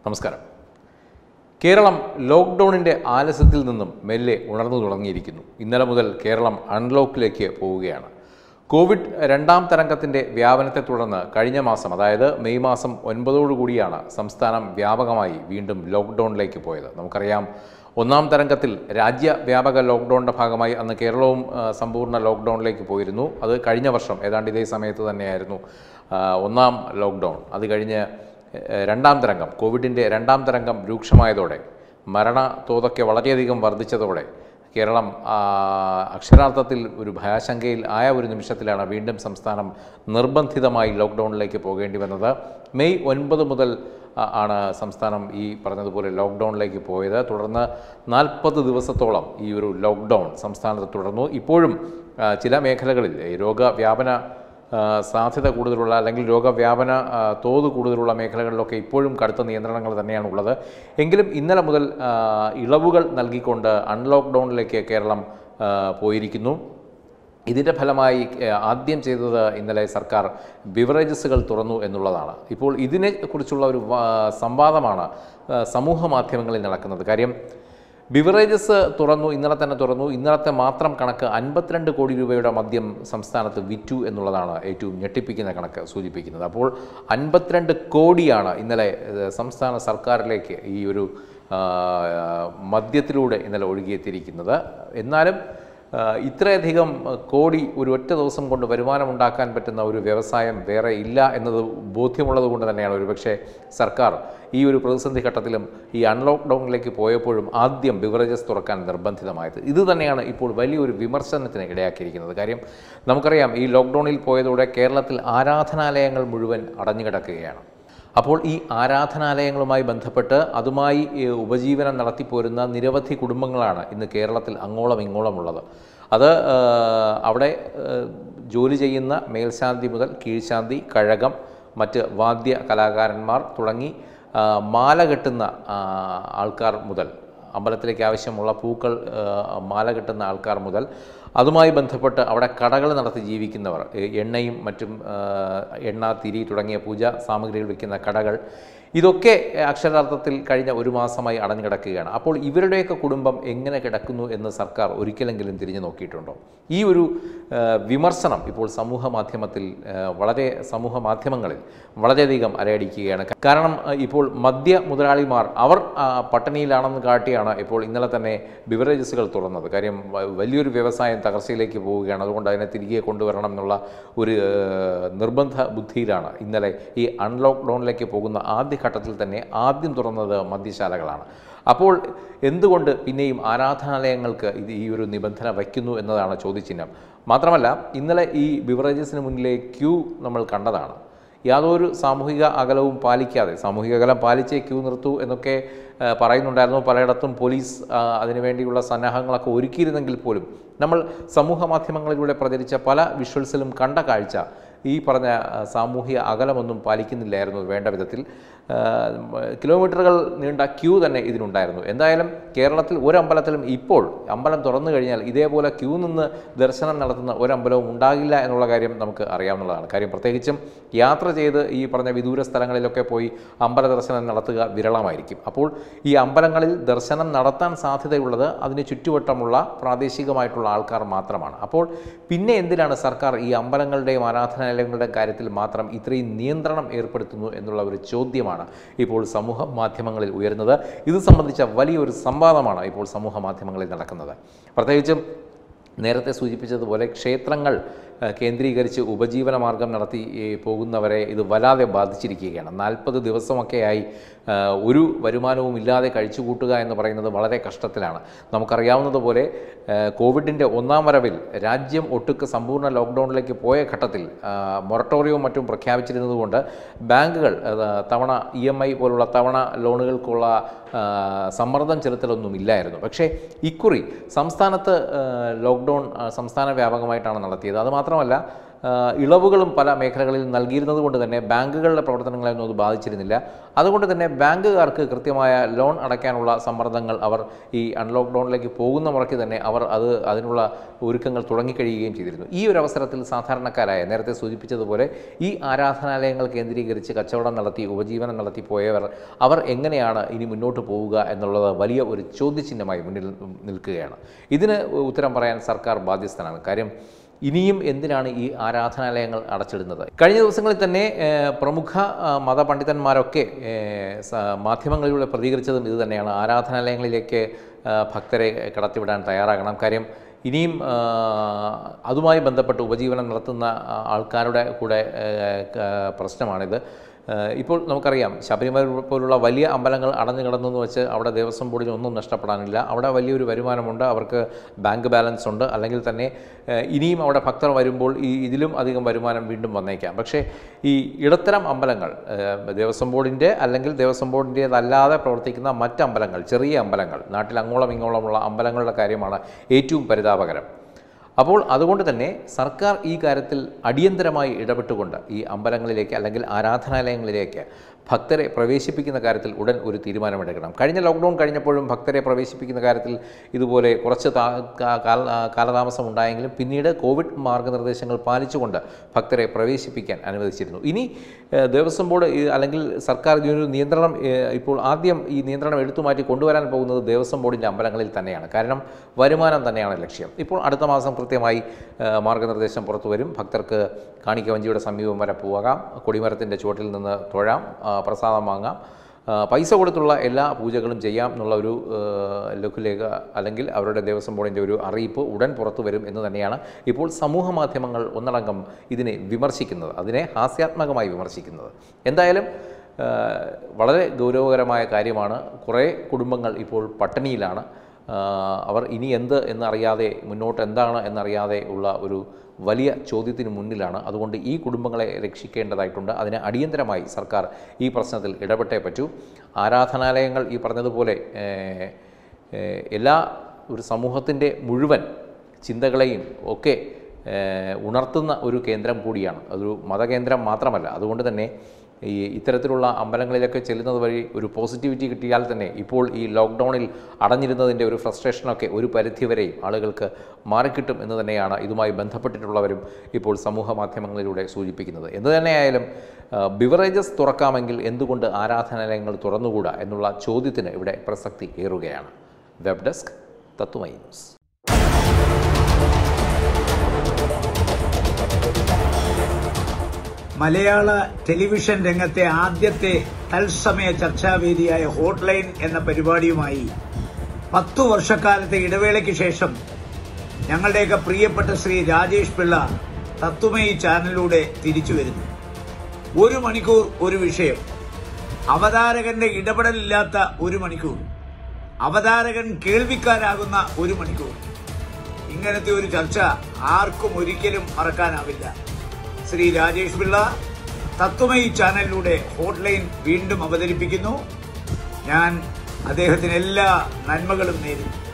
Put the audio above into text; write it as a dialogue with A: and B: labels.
A: നമസ്കാരം കേരളം ലോക്ക്ഡൗണിൻ്റെ ആലസ്യത്തിൽ നിന്നും മെല്ലെ ഉണർന്നു തുടങ്ങിയിരിക്കുന്നു ഇന്നലെ മുതൽ കേരളം അൺലോക്കിലേക്ക് പോവുകയാണ് കോവിഡ് രണ്ടാം തരംഗത്തിൻ്റെ വ്യാപനത്തെ തുടർന്ന് കഴിഞ്ഞ മാസം അതായത് മെയ് മാസം ഒൻപതോടുകൂടിയാണ് സംസ്ഥാനം വ്യാപകമായി വീണ്ടും ലോക്ക്ഡൗണിലേക്ക് പോയത് നമുക്കറിയാം ഒന്നാം തരംഗത്തിൽ രാജ്യവ്യാപക ലോക്ക്ഡൗണിൻ്റെ ഭാഗമായി അന്ന് കേരളവും ആ, സമ്പൂർണ്ണ ലോക്ക്ഡൗണിലേക്ക് പോയിരുന്നു അത് കഴിഞ്ഞ വർഷം ഏതാണ്ട് ഇതേ സമയത്ത് തന്നെയായിരുന്നു ആ, ഒന്നാം ലോക്ക്ഡൗൺ അത് കഴിഞ്ഞ് ഏഹ് രണ്ടാം തരംഗം കോവിഡിൻ്റെ രണ്ടാം തരംഗം രൂക്ഷമായതോടെ മരണ തോതൊക്കെ വളരെയധികം വർദ്ധിച്ചതോടെ കേരളം ആ, അക്ഷരാർത്ഥത്തിൽ ഒരു ഭയാശങ്കയിൽ ആയ ഒരു നിമിഷത്തിലാണ് വീണ്ടും സംസ്ഥാനം നിർബന്ധിതമായി ലോക്ക്ഡൗണിലേക്ക് പോകേണ്ടി വന്നത് മെയ് ഒൻപത് മുതൽ ആ, ആണ് സംസ്ഥാനം ഈ പറഞ്ഞതുപോലെ ലോക്ക്ഡൗണിലേക്ക് പോയത് തുടർന്ന് നാൽപ്പത് ദിവസത്തോളം ഈ ഒരു ലോക്ക്ഡൗൺ സംസ്ഥാനത്ത് തുടർന്നു ഇപ്പോഴും ആ, ചില മേഖലകളിൽ ഈ രോഗവ്യാപന ആ, സാധ്യത കൂടുതലുള്ള അല്ലെങ്കിൽ രോഗവ്യാപന ആ, തോത് കൂടുതലുള്ള മേഖലകളിലൊക്കെ ഇപ്പോഴും കടുത്ത നിയന്ത്രണങ്ങൾ തന്നെയാണ് ഉള്ളത് എങ്കിലും ഇന്നലെ മുതൽ ആ, ഇളവുകൾ നൽകിക്കൊണ്ട് അൺലോക്ക്ഡൗണിലേക്ക് കേരളം ആ, പോയിരിക്കുന്നു ഇതിൻ്റെ ഫലമായി ഏഹ്, ആദ്യം ചെയ്തത് ഇന്നലെ സർക്കാർ ബിവറേജസുകൾ തുറന്നു എന്നുള്ളതാണ് ഇപ്പോൾ ഇതിനെക്കുറിച്ചുള്ള ഒരു വാ- സംവാദമാണ് ആ, സമൂഹ മാധ്യമങ്ങളിൽ നടക്കുന്നത് കാര്യം ബിവറേജസ് തുറന്നു ഇന്നലെ തന്നെ തുറന്നു ഇന്നലത്തെ മാത്രം കണക്ക് അൻപത്തിരണ്ട് കോടി രൂപയുടെ മദ്യം സംസ്ഥാനത്ത് വിറ്റു എന്നുള്ളതാണ് ഏറ്റവും ഞെട്ടിപ്പിക്കുന്ന കണക്ക് സൂചിപ്പിക്കുന്നത് അപ്പോൾ അൻപത്തിരണ്ട് കോടിയാണ് ഇന്നലെ ഏഹ്, സംസ്ഥാന സർക്കാരിലേക്ക് ഈ ഒരു ആ, മദ്യത്തിലൂടെ ഇന്നലെ ഒഴുകിയെത്തിയിരിക്കുന്നത് എന്നാലും ആ, ഇത്രയധികം ആ, കോടി ഒരു ഒറ്റ ദിവസം കൊണ്ട് വരുമാനമുണ്ടാക്കാൻ പറ്റുന്ന ഒരു വ്യവസായം വേറെ ഇല്ല എന്നത് ബോധ്യമുള്ളത് കൊണ്ട് തന്നെയാണ് ഒരുപക്ഷെ സർക്കാർ ഈ ഒരു പ്രതിസന്ധി ഘട്ടത്തിലും ഈ അൺലോക്ക് ഡൗണിലേക്ക് പോയപ്പോഴും ആദ്യം ബിവറേജസ് തുറക്കാൻ നിർബന്ധിതമായത് ഇത് തന്നെയാണ് ഇപ്പോൾ വലിയൊരു വിമർശനത്തിന് ഇടയാക്കിയിരിക്കുന്നത് കാര്യം നമുക്കറിയാം ഈ ലോക്ക്ഡൗണിൽ പോയതോടെ കേരളത്തിൽ ആരാധനാലയങ്ങൾ മുഴുവൻ അടഞ്ഞുകിടക്കുകയാണ് അപ്പോൾ ഈ ആരാധനാലയങ്ങളുമായി ബന്ധപ്പെട്ട് അതുമായി ഏ, ഉപജീവനം നടത്തിപ്പോരുന്ന നിരവധി കുടുംബങ്ങളാണ് ഇന്ന് കേരളത്തിൽ അങ്ങോളം ഇങ്ങോളം ഉള്ളത് അത് ആ, അവിടെ ആ, ജോലി ചെയ്യുന്ന മേൽശാന്തി മുതൽ കീഴ്ശാന്തി കഴകം മറ്റ് വാദ്യ കലാകാരന്മാർ തുടങ്ങി ആ, മാല കെട്ടുന്ന ആ, ആൾക്കാർ മുതൽ അമ്പലത്തിലേക്ക് ആവശ്യമുള്ള പൂക്കൾ ആ, മാല കെട്ടുന്ന ആൾക്കാർ മുതൽ അതുമായി ബന്ധപ്പെട്ട് അവിടെ കടകൾ നടത്തി ജീവിക്കുന്നവർ എ- എണ്ണയും മറ്റും ആ, എണ്ണ തിരി തുടങ്ങിയ പൂജ സാമഗ്രികൾ വിൽക്കുന്ന കടകൾ ഇതൊക്കെ അക്ഷരാർത്ഥത്തിൽ കഴിഞ്ഞ ഒരു മാസമായി അടഞ്ഞു കിടക്കുകയാണ് അപ്പോൾ ഇവരുടെയൊക്കെ കുടുംബം എങ്ങനെ കിടക്കുന്നു എന്ന് സർക്കാർ ഒരിക്കലെങ്കിലും തിരിഞ്ഞു നോക്കിയിട്ടുണ്ടോ ഈ ഒരു ആ, വിമർശനം ഇപ്പോൾ സമൂഹ മാധ്യമത്തിൽ ആ, വളരെ സമൂഹ മാധ്യമങ്ങളിൽ വളരെയധികം അലയടിക്കുകയാണ് കാരണം ആ, ഇപ്പോൾ മദ്യ മുതലാളിമാർ അവർ ആ, പട്ടിണിയിലാണെന്ന് കാട്ടിയാണ് ഇപ്പോൾ ഇന്നലെ തന്നെ ബിവറേജസുകൾ തുറന്നത് കാര്യം വ- വലിയൊരു വ്യവസായം തകർച്ചയിലേക്ക് പോവുകയാണ് അതുകൊണ്ട് അതിനെ തിരികെ കൊണ്ടുവരണം എന്നുള്ള ഒരു ആ, നിർബന്ധ ബുദ്ധിയിലാണ് ഇന്നലെ ഈ അൺലോക്ക് ഡൗണിലേക്ക് പോകുന്ന ആദ്യ ഘട്ടത്തിൽ തന്നെ ആദ്യം തുറന്നത് മദ്യശാലകളാണ് അപ്പോൾ എന്തുകൊണ്ട് പിന്നെയും ആരാധനാലയങ്ങൾക്ക് ഇത് ഈ ഒരു നിബന്ധന വയ്ക്കുന്നു എന്നതാണ് ചോദ്യചിഹ്നം മാത്രമല്ല ഇന്നലെ ഈ ബിവറേജസിന് മുന്നിലെ ക്യൂ നമ്മൾ കണ്ടതാണ് യാതൊരു സാമൂഹിക അകലവും പാലിക്കാതെ സാമൂഹിക അകലം പാലിച്ചേ ക്യൂ നിർത്തൂ എന്നൊക്കെ ആ, പറയുന്നുണ്ടായിരുന്നു പലയിടത്തും പോലീസ് ആ, അതിനുവേണ്ടിയുള്ള സന്നാഹങ്ങളൊക്കെ ഒരുക്കിയിരുന്നെങ്കിൽ പോലും നമ്മൾ സമൂഹ മാധ്യമങ്ങളിലൂടെ പ്രചരിച്ച പല വിഷ്വൽസിലും കണ്ട കാഴ്ച ഈ പറഞ്ഞ ആ, സാമൂഹിക അകലമൊന്നും പാലിക്കുന്നില്ലായിരുന്നു വേണ്ട വിധത്തിൽ ആ, കിലോമീറ്ററുകൾ നീണ്ട ക്യൂ തന്നെ ഇതിനുണ്ടായിരുന്നു എന്തായാലും കേരളത്തിൽ ഒരമ്പലത്തിലും ഇപ്പോൾ അമ്പലം തുറന്നു കഴിഞ്ഞാൽ ഇതേപോലെ ക്യൂ നിന്ന് ദർശനം നടത്തുന്ന ഒരമ്പലവും ഉണ്ടാകില്ല എന്നുള്ള കാര്യം നമുക്ക് അറിയാവുന്നതാണ് കാര്യം പ്രത്യേകിച്ചും യാത്ര ചെയ്ത് ഈ പറഞ്ഞ വിദൂര സ്ഥലങ്ങളിലൊക്കെ പോയി അമ്പല ദർശനം നടത്തുക വിരളമായിരിക്കും അപ്പോൾ ഈ അമ്പലങ്ങളിൽ ദർശനം നടത്താൻ സാധ്യതയുള്ളത് അതിന് ചുറ്റുവട്ടമുള്ള പ്രാദേശികമായിട്ടുള്ള ആൾക്കാർ മാത്രമാണ് അപ്പോൾ പിന്നെ എന്തിനാണ് സർക്കാർ ഈ അമ്പലങ്ങളുടെയും ആരാധനാലയങ്ങളുടെയും കാര്യത്തിൽ മാത്രം ഇത്രയും നിയന്ത്രണം ഏർപ്പെടുത്തുന്നു എന്നുള്ള ഒരു ചോദ്യമാണ് ഇപ്പോൾ സമൂഹ മാധ്യമങ്ങളിൽ ഉയരുന്നത് ഇത് സംബന്ധിച്ച വലിയൊരു സംവാദമാണ് ഇപ്പോൾ സമൂഹ മാധ്യമങ്ങളിൽ നടക്കുന്നത് പ്രത്യേകിച്ചും നേരത്തെ സൂചിപ്പിച്ചതുപോലെ ക്ഷേത്രങ്ങൾ ആ, കേന്ദ്രീകരിച്ച് ഉപജീവന മാർഗം നടത്തി ഈ, പോകുന്നവരെ ഇത് വല്ലാതെ ബാധിച്ചിരിക്കുകയാണ് നാൽപ്പത് ദിവസമൊക്കെയായി ആ, ഒരു വരുമാനവും ഇല്ലാതെ കഴിച്ചുകൂട്ടുക എന്ന് പറയുന്നത് വളരെ കഷ്ടത്തിലാണ് നമുക്കറിയാവുന്നതുപോലെ ആ, കോവിഡിൻ്റെ ഒന്നാം വരവിൽ രാജ്യം ഒട്ടുക്ക് സമ്പൂർണ്ണ ലോക്ക്ഡൗണിലേക്ക് പോയ ഘട്ടത്തിൽ ആ, മൊറട്ടോറിയവും മറ്റും പ്രഖ്യാപിച്ചിരുന്നതുകൊണ്ട് ബാങ്കുകൾ അത് തവണ ഇ എം ഐ പോലുള്ള തവണ ലോണുകൾക്കുള്ള ആ, സമ്മർദ്ദം ചെലുത്തലൊന്നും ഇല്ലായിരുന്നു പക്ഷേ ഇക്കുറി സംസ്ഥാനത്ത് ആ, ലോക്ക്ഡൗൺ ആ, സംസ്ഥാന വ്യാപകമായിട്ടാണ് നടത്തിയത് അതുമാത്രമല്ല ആ, ഇളവുകളും പല മേഖലകളിൽ നൽകിയിരുന്നത് കൊണ്ട് തന്നെ ബാങ്കുകളുടെ പ്രവർത്തനങ്ങളെയൊന്നും അത് ബാധിച്ചിരുന്നില്ല അതുകൊണ്ട് തന്നെ ബാങ്കുകാർക്ക് കൃത്യമായ ലോൺ അടയ്ക്കാനുള്ള സമ്മർദ്ദങ്ങൾ അവർ ഈ അൺലോക്ക് ഡൗണിലേക്ക് പോകുന്ന മുറയ്ക്ക് തന്നെ അവർ അത് അതിനുള്ള ഒരുക്കങ്ങൾ തുടങ്ങിക്കഴിയുകയും ചെയ്തിരുന്നു ഈ ഒരു അവസരത്തിൽ സാധാരണക്കാരായ നേരത്തെ സൂചിപ്പിച്ചതുപോലെ ഈ ആരാധനാലയങ്ങൾ കേന്ദ്രീകരിച്ച് കച്ചവടം നടത്തി ഉപജീവനം നടത്തി പോയവർ അവർ എങ്ങനെയാണ് ഇനി മുന്നോട്ട് പോവുക എന്നുള്ളത് വലിയ ഒരു ചോദ്യചിഹ്നമായി മുന്നിൽ നിൽക്കുകയാണ് ഇതിന് ഉത്തരം പറയാൻ സർക്കാർ ബാധ്യസ്ഥനാണ് കാര്യം ഇനിയും എന്തിനാണ് ഈ ആരാധനാലയങ്ങൾ അടച്ചിടുന്നത് കഴിഞ്ഞ ദിവസങ്ങളിൽ തന്നെ ഏഹ്, പ്രമുഖ ആ, മതപണ്ഡിതന്മാരൊക്കെ ഏഹ്, സ- മാധ്യമങ്ങളിലൂടെ പ്രതികരിച്ചതും ഇത് തന്നെയാണ് ആരാധനാലയങ്ങളിലേക്ക് ആ, ഭക്തരെ കടത്തിവിടാൻ തയ്യാറാകണം കാര്യം ഇനിയും ആ, അതുമായി ബന്ധപ്പെട്ട് ഉപജീവനം നടത്തുന്ന ആ, ആൾക്കാരുടെ കൂടെ ഏഹ്, ക- പ്രശ്നമാണിത് ഏഹ് ഇപ്പോൾ നമുക്കറിയാം ശബരിമല പോലുള്ള വലിയ അമ്പലങ്ങൾ അടഞ്ഞു കിടന്നെന്ന് വെച്ച് അവിടെ ദേവസ്വം ബോർഡിന് ഒന്നും നഷ്ടപ്പെടാനില്ല അവിടെ വലിയൊരു വരുമാനമുണ്ട് അവർക്ക് ബാങ്ക് ബാലൻസ് ഉണ്ട് അല്ലെങ്കിൽ തന്നെ ഏഹ് ഇനിയും അവിടെ ഭക്തർ വരുമ്പോൾ ഈ ഇതിലും അധികം വരുമാനം വീണ്ടും വന്നേക്കാം പക്ഷേ ഈ ഇടത്തരം അമ്പലങ്ങൾ ഏഹ് ദേവസ്വം ബോർഡിൻ്റെ അല്ലെങ്കിൽ ദേവസ്വം ബോർഡിൻ്റേതല്ലാതെ പ്രവർത്തിക്കുന്ന മറ്റ് അമ്പലങ്ങൾ ചെറിയ അമ്പലങ്ങൾ നാട്ടിൽ അങ്ങോളം ഇങ്ങോളമുള്ള അമ്പലങ്ങളുടെ കാര്യമാണ് ഏറ്റവും പരിതാപകരം അപ്പോൾ അതുകൊണ്ട് തന്നെ സർക്കാർ ഈ കാര്യത്തിൽ അടിയന്തരമായി ഇടപെട്ടുകൊണ്ട് ഈ അമ്പലങ്ങളിലേക്ക് അല്ലെങ്കിൽ ആരാധനാലയങ്ങളിലേക്ക് ഭക്തരെ പ്രവേശിപ്പിക്കുന്ന കാര്യത്തിൽ ഉടൻ ഒരു തീരുമാനമെടുക്കണം കഴിഞ്ഞ ലോക്ക്ഡൗൺ കഴിഞ്ഞപ്പോഴും ഭക്തരെ പ്രവേശിപ്പിക്കുന്ന കാര്യത്തിൽ ഇതുപോലെ കുറച്ച് താ- കാ- കാല- ആ, കാലതാമസം ഉണ്ടായെങ്കിലും പിന്നീട് കോവിഡ് മാർഗനിർദ്ദേശങ്ങൾ പാലിച്ചുകൊണ്ട് ഭക്തരെ പ്രവേശിപ്പിക്കാൻ അനുവദിച്ചിരുന്നു ഇനി ഏഹ്, ദേവസ്വം ബോർഡ് ഈ- അല്ലെങ്കിൽ സർക്കാർ ഇതിനൊരു നിയന്ത്രണം ഏഹ്, ഇപ്പോൾ ആദ്യം ഈ നിയന്ത്രണം എടുത്തു മാറ്റി കൊണ്ടുവരാൻ പോകുന്നത് ദേവസ്വം ബോർഡിൻ്റെ അമ്പലങ്ങളിൽ തന്നെയാണ് കാരണം വരുമാനം തന്നെയാണ് ലക്ഷ്യം ഇപ്പോൾ അടുത്ത മാസം കൃത്യമായി ഏഹ്, മാർഗനിർദ്ദേശം പുറത്തു വരും ഭക്തർക്ക് കാണിക്കവഞ്ചിയുടെ സമീപം വരെ പോകാം കൊടിമരത്തിൻ്റെ ചുവട്ടിൽ നിന്ന് തൊഴാം ആ, പ്രസാദം വാങ്ങാം ആ, പൈസ കൊടുത്തുള്ള എല്ലാ പൂജകളും ചെയ്യാം എന്നുള്ള ഒരു ഏഹ്, ലഘുലേഖ അല്ലെങ്കിൽ അവരുടെ ദേവസ്വം ബോർഡിൻ്റെ ഒരു അറിയിപ്പ് ഉടൻ പുറത്തു വരും എന്ന് തന്നെയാണ് ഇപ്പോൾ സമൂഹ മാധ്യമങ്ങൾ ഒന്നടങ്കം ഇതിനെ വിമർശിക്കുന്നത് അതിനെ ഹാസ്യാത്മകമായി വിമർശിക്കുന്നത് എന്തായാലും ഏഹ്, വളരെ ഗൗരവകരമായ കാര്യമാണ് കുറേ കുടുംബങ്ങൾ ഇപ്പോൾ പട്ടിണിയിലാണ് ആഹ് അവർ ഇനി എന്ത് എന്നറിയാതെ മുന്നോട്ട് എന്താണ് എന്നറിയാതെ ഉള്ള ഒരു വലിയ ചോദ്യത്തിന് മുന്നിലാണ് അതുകൊണ്ട് ഈ കുടുംബങ്ങളെ രക്ഷിക്കേണ്ടതായിട്ടുണ്ട് അതിന് അടിയന്തരമായി സർക്കാർ ഈ പ്രശ്നത്തിൽ ഇടപെട്ടേ പറ്റൂ ആരാധനാലയങ്ങൾ ഈ പറഞ്ഞതുപോലെ ഏഹ്, ഏഹ്, എല്ലാ ഒരു സമൂഹത്തിൻ്റെ മുഴുവൻ ചിന്തകളെയും ഒക്കെ ഏഹ്, ഉണർത്തുന്ന ഒരു കേന്ദ്രം കൂടിയാണ് അതൊരു മതകേന്ദ്രം മാത്രമല്ല അതുകൊണ്ട് തന്നെ ഈ ഇത്തരത്തിലുള്ള അമ്പലങ്ങളിലൊക്കെ ചെല്ലുന്നത് വഴി ഒരു പോസിറ്റിവിറ്റി കിട്ടിയാൽ തന്നെ ഇപ്പോൾ ഈ ലോക്ക്ഡൗണിൽ അടഞ്ഞിരുന്നതിൻ്റെ ഒരു ഫ്രസ്ട്രേഷനൊക്കെ ഒരു പരിധിവരെയും ആളുകൾക്ക് മാറിക്കിട്ടും എന്ന് തന്നെയാണ് ഇതുമായി ബന്ധപ്പെട്ടിട്ടുള്ളവരും ഇപ്പോൾ സമൂഹ മാധ്യമങ്ങളിലൂടെ സൂചിപ്പിക്കുന്നത് എന്ത് തന്നെയായാലും ബിവറേജസ് തുറക്കാമെങ്കിൽ എന്തുകൊണ്ട് ആരാധനാലയങ്ങൾ തുറന്നുകൂടാ എന്നുള്ള ചോദ്യത്തിന് ഇവിടെ പ്രസക്തി ഏറുകയാണ് web desk Tatwamayi news
B: Malayala television രംഗത്തെ ആദ്യത്തെ തത്സമയ ചർച്ചാവേദിയായ ഹോട്ട്ലൈൻ എന്ന പരിപാടിയുമായി പത്തു വർഷക്കാലത്തെ ഇടവേളയ്ക്ക് ശേഷം ഞങ്ങളുടെയൊക്കെ പ്രിയപ്പെട്ട ശ്രീ രാജേഷ് പിള്ള തത്വമയി ചാനലിലൂടെ തിരിച്ചു വരുന്നു ഒരു മണിക്കൂർ ഒരു വിഷയം അവതാരകന്റെ ഇടപെടലില്ലാത്ത ഒരു മണിക്കൂർ അവതാരകൻ കേൾവിക്കാരാകുന്ന ഒരു മണിക്കൂർ ഇങ്ങനത്തെ ഒരു ചർച്ച ആർക്കും ഒരിക്കലും മറക്കാനാവില്ല ശ്രീ രാജേഷ് പിള്ള തത്വമയി ചാനലിലൂടെ ഹോട്ട്ലൈൻ വീണ്ടും അവതരിപ്പിക്കുന്നു ഞാൻ അദ്ദേഹത്തിന് എല്ലാ നന്മകളും നേരുന്നു